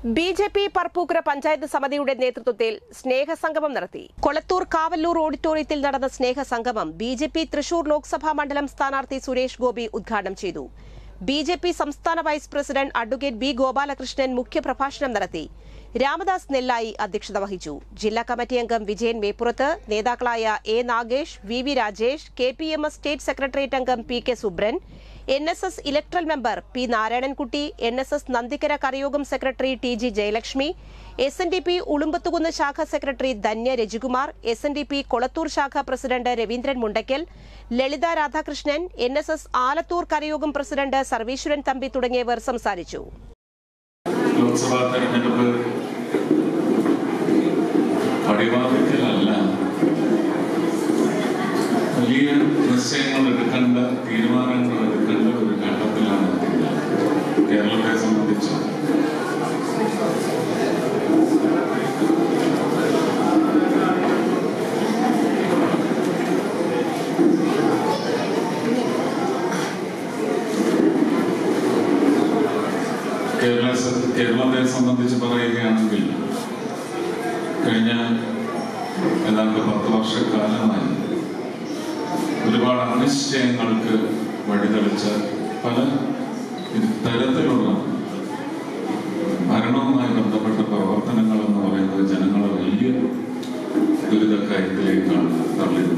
B J P Parppukkara panchayat സമിതിയുടെ നേതൃത്വത്തിൽ സ്നേഹസംഗമം നടത്തി കൊളത്തൂർ കാവല്ലൂർ ഓഡിറ്റോറിയത്തിൽ നടന്ന സ്നേഹസംഗമം B J P Thrissur Lok Sabha മണ്ഡലം സ്ഥാനാർത്ഥി സുരേഷ് ഗോപി ഉദ്ഘാടനം ചെയ്തു ബി ജെ പി സംസ്ഥാന vice president advocate B Gopalakrishnan മുഖ്യപ്രഭാഷണം നടത്തി രാമദാസ് നെല്ലായി അധ്യക്ഷത വഹിച്ചു ജില്ലാ കമ്മിറ്റി അംഗം വിജയൻ വേപ്പുറത്ത് നേതാക്കളായ A Nagesh V V Rajesh K P M S state secretariat അംഗം P K Subran N S S electoral member P Narayanankutty N S S Nandikkara കരയോഗം secretary T G Jayalakshmi S N D P Ulumbathukunnu ശാഖ secretary Dhanya Rajikumar S N D P Kolathur ശാഖ president Raveendran Mundakkal Lalitha Radhakrishnan N S S Alathur കരയോഗം president Sarveeswaran Thampi തുടങ്ങിയവർ സംസാരിച്ചു ലോക്സഭാ തെരഞ്ഞെടുപ്പ് പടിവാദിക്കലല്ല വലിയ നിശ്ചയങ്ങൾ എടുക്കേണ്ട തീരുമാനങ്ങൾ എടുക്കേണ്ട ഒരു ഘട്ടത്തിലാണ് എത്തിയത് കേരളത്തെ സംബന്ധിച്ച് കേരള കേരളത്തെ സംബന്ധിച്ച് പറയുകയാണെങ്കിൽ കഴിഞ്ഞ ഏതാണ്ട് പത്ത് വർഷക്കാലമായി ഒരുപാട് അനിശ്ചയങ്ങൾക്ക് വഴിതെളിച്ച പല തരത്തിലുള്ള ഭരണവുമായി ബന്ധപ്പെട്ട പ്രവർത്തനങ്ങൾ എന്ന് പറയുന്നത് ജനങ്ങളെ വലിയ ദുരിതക്കയത്തിലേക്കാണ് തള്ളിവിടുന്നത്